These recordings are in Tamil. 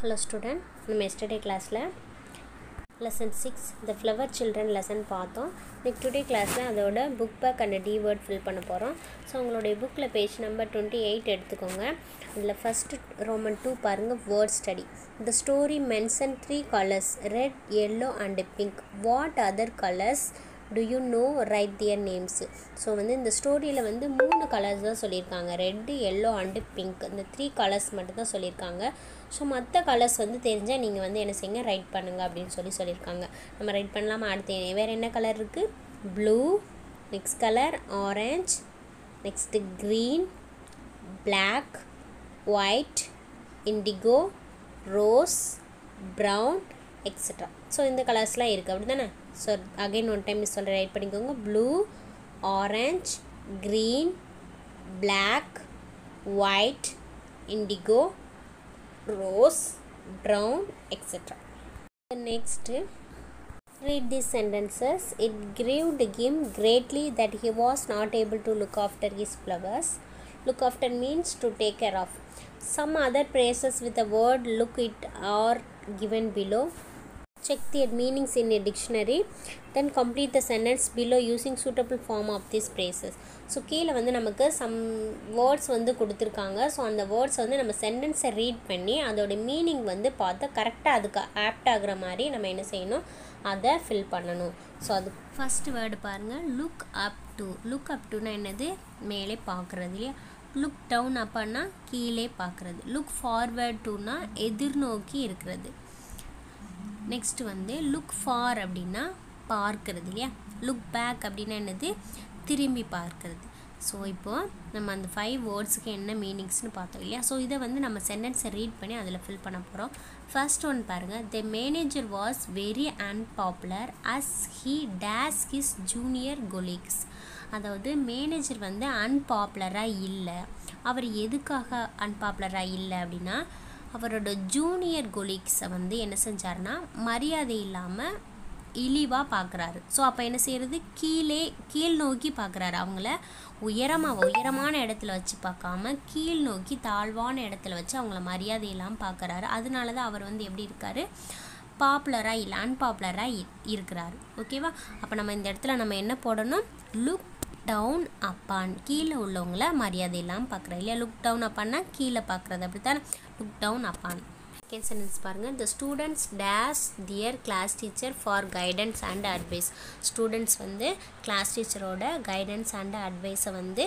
ஹலோ ஸ்டூடெண்ட் நம்ம எஸ்டர்டே கிளாஸில் lesson six the flower children lesson பார்த்தோம் நெக்ஸ்ட் டுடே கிளாஸில் அதோட book back and the word fill பண்ண போகிறோம் ஸோ உங்களுடைய புக்கில் பேஜ் நம்பர் டுவெண்ட்டி எயிட் எடுத்துக்கோங்க அதில் ஃபஸ்ட்டு ரோமன் டூ பாருங்கள் word study the story mention three colours red yellow and pink what other colours do you know write their names so வந்து இந்த ஸ்டோரியில் வந்து மூணு கலர்ஸ் தான் சொல்லியிருக்காங்க ரெட்டு எல்லோ அண்டு பிங்க் இந்த த்ரீ கலர்ஸ் மட்டும் தான் சொல்லியிருக்காங்க ஸோ மற்ற கலர்ஸ் வந்து தெரிஞ்சால் நீங்கள் வந்து என்ன செய்யுங்க ரைட் பண்ணுங்கள் அப்படின்னு சொல்லி சொல்லியிருக்காங்க நம்ம ரைட் பண்ணலாமா அடுத்து வேறு என்ன கலர் இருக்குது blue next colour orange next green black white indigo rose brown extra so இந்த கலர்ஸ்லாம் இருக்குது அப்படி தானே ஸோ அகைன் ஒன் டைம் சொல்கிற ரைட் பண்ணிக்கோங்க blue orange green black white indigo rose brown extra next read these sentences it grieved him greatly that he was not able to look after his flowers look after means to take care of some other phrases with the word look it are given below check their meanings in a dictionary then complete the sentence below using suitable form of these phrases so கீழே வந்து நமக்கு சம் வேர்ட்ஸ் வந்து கொடுத்துருக்காங்க ஸோ அந்த வேர்ட்ஸ் வந்து நம்ம சென்டென்ஸை ரீட் பண்ணி அதோட மீனிங் வந்து பார்த்து கரெக்டாக அதுக்கு ஆப்ட் ஆகுற மாதிரி நம்ம என்ன செய்யணும் அதை ஃபில் பண்ணணும் ஸோ அது ஃபஸ்ட் வேர்டு பாருங்கள் look up to look up டுனா என்னது மேலே பார்க்குறது இல்லையா லுக் டவுன் அப்பன்னா கீழே பார்க்குறது லுக் ஃபார்வேர்ட் டுனா எதிர்நோக்கி இருக்கிறது நெக்ஸ்ட் வந்து லுக் ஃபார் அப்படின்னா பார்க்கறது இல்லையா லுக் பேக் அப்படின்னா என்னது திரும்பி பார்க்கறது ஸோ இப்போது நம்ம அந்த ஃபைவ் வேர்ட்ஸுக்கு என்ன மீனிங்ஸ்னு பார்த்தோம் இல்லையா ஸோ இதை வந்து நம்ம சென்டென்ஸை ரீட் பண்ணி அதில் ஃபில் பண்ண போகிறோம் ஃபர்ஸ்ட் ஒன் பாருங்கள் the manager was very unpopular as he days his junior colleagues அதாவது மேனேஜர் வந்து அன்பாப்புலராக இல்லை அவர் எதுக்காக அன்பாப்புலராக இல்லை அப்படின்னா அவரோட ஜூனியர் கொலீக்ஸை வந்து என்ன செஞ்சார்னா மரியாதை இல்லாமல் இழிவாக பார்க்குறாரு ஸோ அப்போ என்ன செய்கிறது கீழே கீழ் நோக்கி பார்க்குறாரு அவங்கள உயரமாக உயரமான இடத்துல வச்சு பார்க்காம கீழ் நோக்கி தாழ்வான இடத்துல வச்சு அவங்கள மரியாதை இல்லாமல் பார்க்குறாரு அதனால தான் அவர் வந்து எப்படி இருக்கார் பாப்புலராக இல்லை அன்பாப்புலராக இருக்கிறாரு ஓகேவா அப்போ நம்ம இந்த இடத்துல நம்ம என்ன போடணும் லுக் டவுன் அப்பான் கீழே உள்ளவங்கள மரியாதை இல்லாமல் பார்க்குறேன் இல்லையா லுக் டவுன் அப்பான்னா கீழே பார்க்குறது அப்படி தானே look down upon second sentence பாருங்கள் the students days their class teacher for guidance and advice students வந்து கிளாஸ் டீச்சரோட கைடன்ஸ் அண்ட் அட்வைஸை வந்து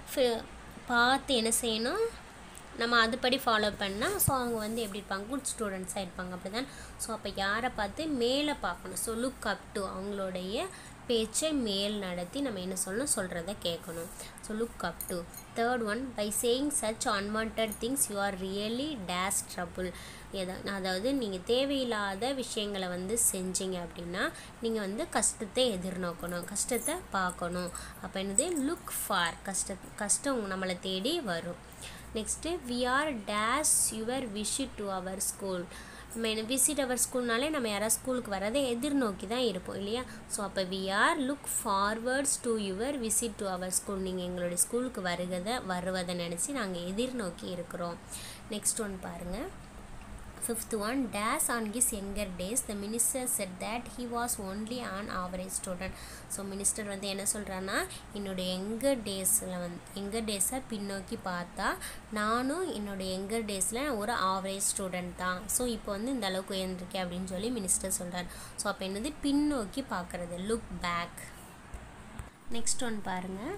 பார்த்து என்ன செய்யணும் நம்ம அதுபடி ஃபாலோ பண்ணால் ஸோ அவங்க வந்து எப்படி இருப்பாங்க குட் ஸ்டூடெண்ட்ஸாக இருப்பாங்க அப்படி தான் ஸோ அப்போ யாரை பார்த்து மேலே பார்க்கணும் ஸோ லுக் அப் டு அவங்களுடைய பேச்சை மேல் நடத்தி நம்ம என்ன சொல்லணும் சொல்கிறத கேட்கணும் so look up to third one by saying such unwanted things you are really days trouble எதா அதாவது நீங்கள் தேவையில்லாத விஷயங்களை வந்து செஞ்சீங்க அப்படின்னா நீங்கள் வந்து கஷ்டத்தை எதிர்நோக்கணும் கஷ்டத்தை பார்க்கணும் அப்போ என்னது லுக் ஃபார் கஷ்ட கஷ்டம் நம்மளை தேடி வரும் next we are days your visit to our school நம்ம விசிட் அவர் ஸ்கூல்னாலே நம்ம யாராவது ஸ்கூலுக்கு வரதை எதிர்நோக்கி தான் இருப்போம் இல்லையா ஸோ அப்போ we are look forwards to your visit to our school நீங்கள் எங்களுடைய ஸ்கூலுக்கு வருகதை வருவதை நினச்சி நாங்கள் எதிர்நோக்கி இருக்கிறோம் நெக்ஸ்ட் ஒன் பாருங்கள் fifth one days on his anger days the minister said that he was only an average student so minister வந்து என்ன சொல்கிறான்னா என்னுடைய எங்கர் டேஸில் வந்து எங்கர் டேஸை பின்னோக்கி பார்த்தா நானும் என்னுடைய எங்கர் டேஸில் ஒரு ஆவரேஜ் ஸ்டூடெண்ட் தான் ஸோ இப்போ வந்து இந்த அளவுக்கு உயர்ந்திருக்கேன் அப்படின்னு சொல்லி மினிஸ்டர் சொல்கிறார் ஸோ அப்போ என்னது பின்னோக்கி பார்க்குறது லுக் பேக் நெக்ஸ்ட் ஒன் பாருங்கள்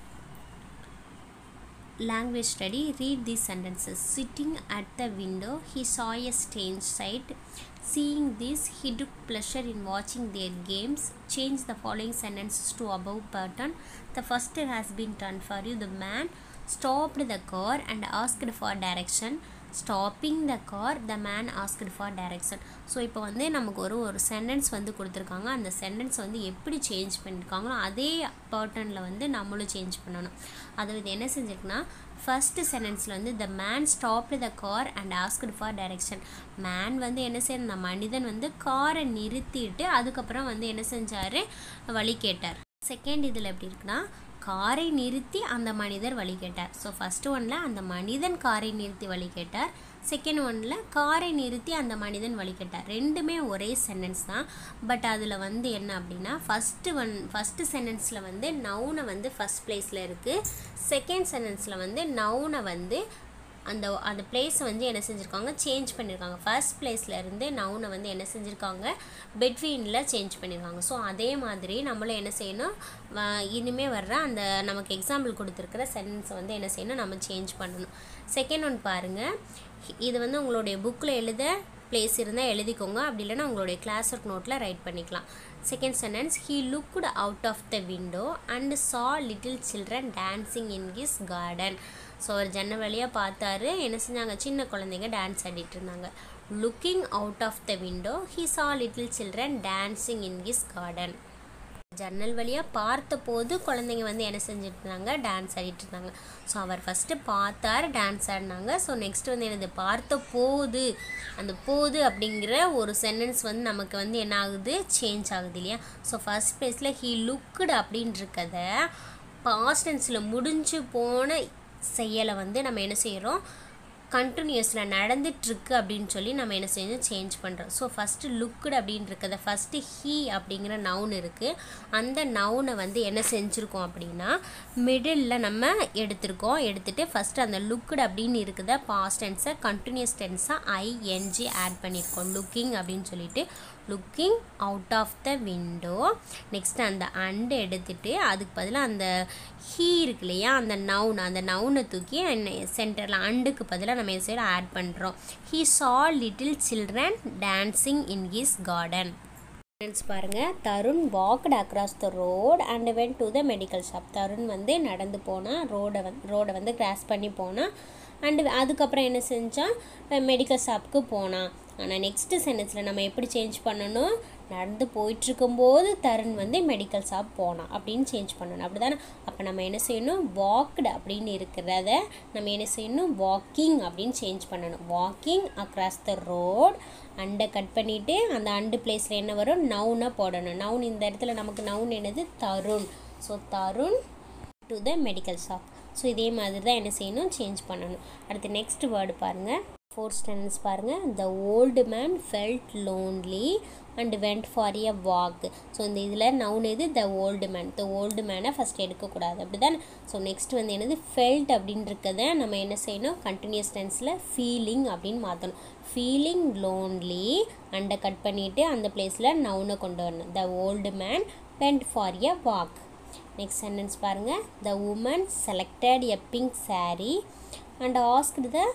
language study read these sentences sitting at the window he saw a strange sight seeing this he took pleasure in watching their games change the following sentences to above pattern the first has been done for you the man stopped the car and asked for direction stopping the car the man asked for direction so இப்போ வந்து நமக்கு ஒரு ஒரு சென்டென்ஸ் வந்து கொடுத்துருக்காங்க அந்த சென்டென்ஸ் வந்து எப்படி சேஞ்ச் பண்ணியிருக்காங்களோ அதே பேட்டர்னில் வந்து நம்மளும் சேஞ்ச் பண்ணணும் அது இது என்ன செஞ்சிருக்குன்னா ஃபஸ்ட்டு சென்டென்ஸில் வந்து the man stopped the car and asked for direction man வந்து என்ன செய்யணும் மனிதன் வந்து காரை நிறுத்திட்டு அதுக்கப்புறம் வந்து என்ன செஞ்சார் வழி கேட்டார் செகண்ட் இதில் எப்படி இருக்குன்னா காரை நிறுத்தி அந்த மனிதர் வழி கேட்டார் ஸோ ஃபஸ்ட்டு ஒன்றில் அந்த மனிதன் காரை நிறுத்தி வழி கேட்டார் செகண்ட் ஒன்னில் காரை நிறுத்தி அந்த மனிதன் வழி கேட்டார் ரெண்டுமே ஒரே சென்டென்ஸ் தான் பட் அதில் வந்து என்ன அப்படின்னா ஃபஸ்ட்டு ஒன் ஃபஸ்ட்டு சென்டென்ஸில் வந்து நவுனை வந்து ஃபஸ்ட் ப்ளேஸில் இருக்குது செகண்ட் சென்டென்ஸில் வந்து நவுனை வந்து அந்த அந்த பிளேஸை வந்து என்ன செஞ்சுருக்காங்க சேஞ்ச் பண்ணியிருக்காங்க ஃபர்ஸ்ட் பிளேஸில் இருந்து நவுனை வந்து என்ன செஞ்சுருக்காங்க பெட்வீனில் சேஞ்ச் பண்ணியிருக்காங்க ஸோ அதே மாதிரி நம்மளும் என்ன செய்யணும் இனிமேல் வர்ற அந்த நமக்கு எக்ஸாம்பிள் கொடுத்துருக்கிற சென்டென்ஸை வந்து என்ன செய்யணும் நம்ம சேஞ்ச் பண்ணணும் செகண்ட் ஒன் பாருங்கள் இது வந்து உங்களுடைய புக்கில் எழுத பிளேஸ் இருந்தால் எழுதிக்கோங்க அப்படி இல்லைன்னா உங்களுடைய கிளாஸ் ஒர்க் நோட்டில் ரைட் பண்ணிக்கலாம் second sentence he looked out of the window and saw little children dancing in his garden so அவர் ஜன்னல் வழியாக பார்த்தாரு என்ன செஞ்சாங்க சின்ன குழந்தைங்க டான்ஸ் ஆடிட்டு இருந்தாங்க looking out of the window he saw little children dancing in his garden ஜன்னல் வழியாக பார்த்தபோது குழந்தைங்க வந்து என்ன செஞ்சுட்டு இருந்தாங்க டான்ஸ் ஆடிட்டு இருந்தாங்க ஸோ அவர் ஃபஸ்ட்டு பார்த்தார் டான்ஸ் ஆடினாங்க ஸோ நெக்ஸ்ட் வந்து என்னது பார்த்த போது அந்த போது அப்படிங்கிற ஒரு சென்டென்ஸ் வந்து நமக்கு வந்து என்ன ஆகுது சேஞ்ச் ஆகுது இல்லையா ஸோ ஃபஸ்ட் ப்ளேஸில் ஹீ லுக்குடு அப்படின்றத பாஸ்டன்ஸில் முடிஞ்சு போன செயலை வந்து நம்ம என்ன செய்கிறோம் கண்டினியூஸில் நடந்துட்டுருக்கு அப்படின்னு சொல்லி நம்ம என்ன செய்யணும் சேஞ்ச் பண்ணுறோம் ஸோ ஃபஸ்ட்டு லுக்குடு அப்படின்னு இருக்கிறத ஃபஸ்ட்டு ஹீ அப்படிங்கிற நவுன் இருக்குது அந்த நவுனை வந்து என்ன செஞ்சுருக்கோம் அப்படின்னா மிடில் நம்ம எடுத்திருக்கோம் எடுத்துகிட்டு ஃபஸ்ட்டு அந்த லுக்குடு அப்படின்னு இருக்குத பாஸ்ட் டென்ஸை கண்டினியூஸ் டென்ஸாக ஐஎன்ஜி ஆட் பண்ணியிருக்கோம் லுக்கிங் அப்படின்னு சொல்லிட்டு looking out of the window next அந்த அண்டு எடுத்துட்டு அதுக்கு பதிலாக அந்த ஹீ இருக்கு இல்லையா அந்த நவுன் அந்த நவுனை தூக்கி சென்டரில் அண்டுக்கு பதிலாக நம்ம சைடு ஆட் பண்ணுறோம் he saw little children dancing in his garden friends பாருங்கள் Tarun walked across the road and went to the medical shop Tarun வந்து நடந்து போனால் ரோடை வந்து ரோடை வந்து கிராஸ் பண்ணி போனால் அண்டு அதுக்கப்புறம் என்ன செஞ்சால் மெடிக்கல் ஷாப்புக்கு போனான் ஆனால் நெக்ஸ்ட்டு சென்டென்ஸில் நம்ம எப்படி சேஞ்ச் பண்ணணும் நடந்து போயிட்டுருக்கும்போது தருண் வந்து மெடிக்கல் ஷாப் போனான் அப்படின்னு சேஞ்ச் பண்ணணும் அப்படி தானே அப்போ நம்ம என்ன செய்யணும் வாக்டு அப்படின்னு இருக்கிறத நம்ம என்ன செய்யணும் வாக்கிங் அப்படின்னு சேஞ்ச் பண்ணணும் வாக்கிங் அக்ராஸ் த ரோட் அண்டை கட் பண்ணிவிட்டு அந்த அண்டு பிளேஸில் என்ன வரும் நவுனை போடணும் நவுன் இந்த இடத்துல நமக்கு நவுன் என்னது Tarun so Tarun to the medical shop so இதே மாதிரி தான் என்ன செய்யணும் சேஞ்ச் பண்ணணும் அடுத்து நெக்ஸ்ட் வேர்டு பாருங்கள் ஃபோர்த் ஸ்டென்ஸ் பாருங்கள் the old man felt lonely and went for a walk so இந்த இதில் நவுன் எது the old man the old மேனை ஃபஸ்ட் எடுக்கக்கூடாது அப்படி தானே ஸோ நெக்ஸ்ட் வந்து என்னது ஃபெல்ட் அப்படின்றத நம்ம என்ன செய்யணும் கண்டினியூஸ் டென்ஸில் ஃபீலிங் அப்படின்னு மாற்றணும் ஃபீலிங் லோன்லி அண்டை கட் பண்ணிவிட்டு அந்த பிளேஸில் நவுனை கொண்டு வரணும் the old man went for a walk next sentence பாருங்கள் the woman selected a pink sari and asked the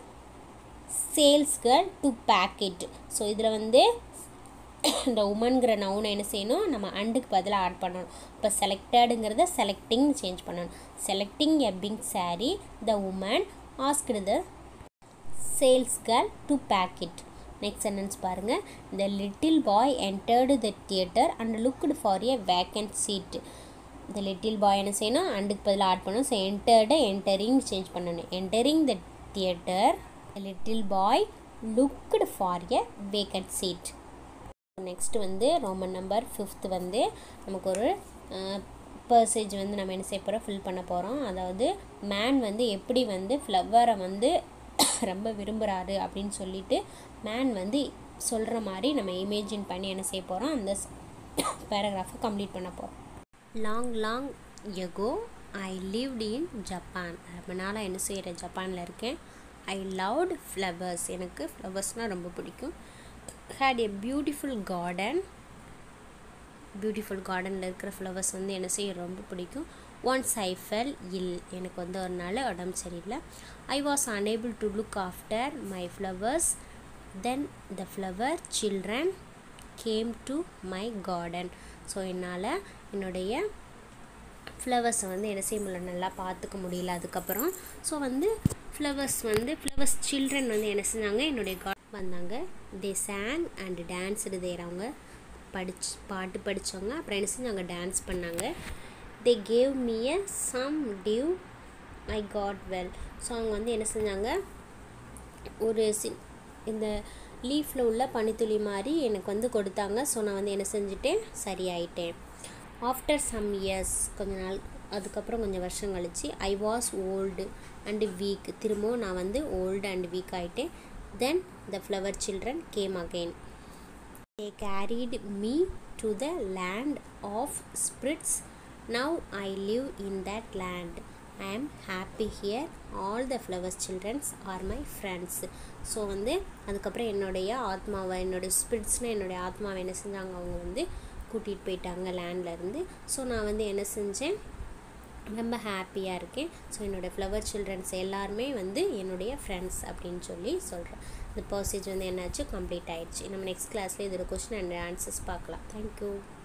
sales girl to pack it so இதில் வந்து இந்த உமன்கிற நவுனை என்ன செய்யணும் நம்ம அண்டுக்கு பதிலாக ஆட் பண்ணணும் இப்போ செலக்டடுங்கிறத செலக்டிங் சேஞ்ச் பண்ணணும் selecting a pink sari the woman asked the sales girl to pack it next sentence பாருங்கள் the little boy entered the theatre and looked for a vacant seat இந்த லிட்டில் பாய் என்ன செய்யணும் அண்டுக்கு பதிலாக ஆட் பண்ணணும் ஸோ என்டர்டு என்டரிங் சேஞ்ச் பண்ணணும் entering the theatre little boy looked for a vacant seat next வந்து ரோமன் நம்பர் ஃபிஃப்த் வந்து நமக்கு ஒரு பர்சேஜ் வந்து நம்ம என்ன செய்ய போகிறோம் ஃபில் பண்ண போகிறோம் அதாவது மேன் வந்து எப்படி வந்து ஃப்ளவரை வந்து ரொம்ப விரும்புகிறாரு அப்படின்னு சொல்லிட்டு மேன் வந்து சொல்கிற மாதிரி நம்ம இமேஜின் பண்ணி என்ன செய்ய போகிறோம் அந்த பேராகிராஃபை கம்ப்ளீட் பண்ண போகிறோம் long long ago I lived in Japan ரொம்ப நாளாக என்ன செய்கிறேன் ஜப்பானில் இருக்கேன் ஐ லவ்ட் ஃப்ளவர்ஸ் எனக்கு ஃப்ளவர்ஸ்னால் ரொம்ப பிடிக்கும் had a beautiful garden beautiful கார்டனில் இருக்கிற ஃப்ளவர்ஸ் வந்து என்ன செய்ய ரொம்ப பிடிக்கும் ஒன்ஸ் ஐ ஃபெல் இல் எனக்கு வந்து ஒரு நாள் உடம்பு சரியில்லை I was unable to look after my flowers then the flower children came to my garden so என்னால் என்னுடைய ஃப்ளவர்ஸை வந்து என்ன செய்ய முடியல நல்லா பார்த்துக்க முடியல அதுக்கப்புறம் ஸோ வந்து ஃப்ளவர்ஸ் வந்து ஃப்ளவர்ஸ் சில்ட்ரன் வந்து என்ன செஞ்சாங்க என்னுடைய கா வந்தாங்க தே சேங் அண்ட் டான்ஸுடு தேர் அவங்க படிச்சு பாட்டு படித்தவங்க அப்புறம் என்ன செஞ்சாங்க டான்ஸ் பண்ணாங்க they gave me a sum டிவ் ஐ காட் வெல் ஸோ அவங்க வந்து என்ன செஞ்சாங்க ஒரு சி இந்த லீஃப்பில் உள்ள பனித்துளி மாதிரி எனக்கு வந்து கொடுத்தாங்க ஸோ நான் வந்து என்ன செஞ்சுட்டேன் சரியாயிட்டேன் ஆஃப்டர் சம் இயர்ஸ் கொஞ்ச நாள் அதுக்கப்புறம் கொஞ்சம் வருஷம் கழிச்சு I was old and weak திரும்பவும் நான் வந்து ஓல்டு அண்ட் வீக் ஆகிட்டேன் then the flower children came again they carried me to the land of spirits now I live in that land I am happy here all the flowers childrens are my friends so வந்து அதுக்கப்புறம் என்னுடைய ஆத்மாவை என்னுடைய ஸ்பிரிட்ஸ்னால் என்னுடைய ஆத்மாவை என்ன செஞ்சாங்க அவங்க வந்து கூட்டிகிட்டு போயிட்டாங்க லேண்ட்லேருந்து ஸோ நான் வந்து என்ன செஞ்சேன் ரொம்ப ஹாப்பியாக இருக்கேன் ஸோ என்னோடய ஃப்ளவர் சில்ட்ரன்ஸ் எல்லாருமே வந்து என்னுடைய ஃப்ரெண்ட்ஸ் அப்படின்னு சொல்லி சொல்கிறேன் இந்த பர்சேஜ் வந்து என்னாச்சு கம்ப்ளீட் ஆயிடுச்சு நம்ம நெக்ஸ்ட் கிளாஸில் இதோட கொஸ்டின் அண்ட் ஆன்சர்ஸ் பார்க்கலாம் தேங்க்யூ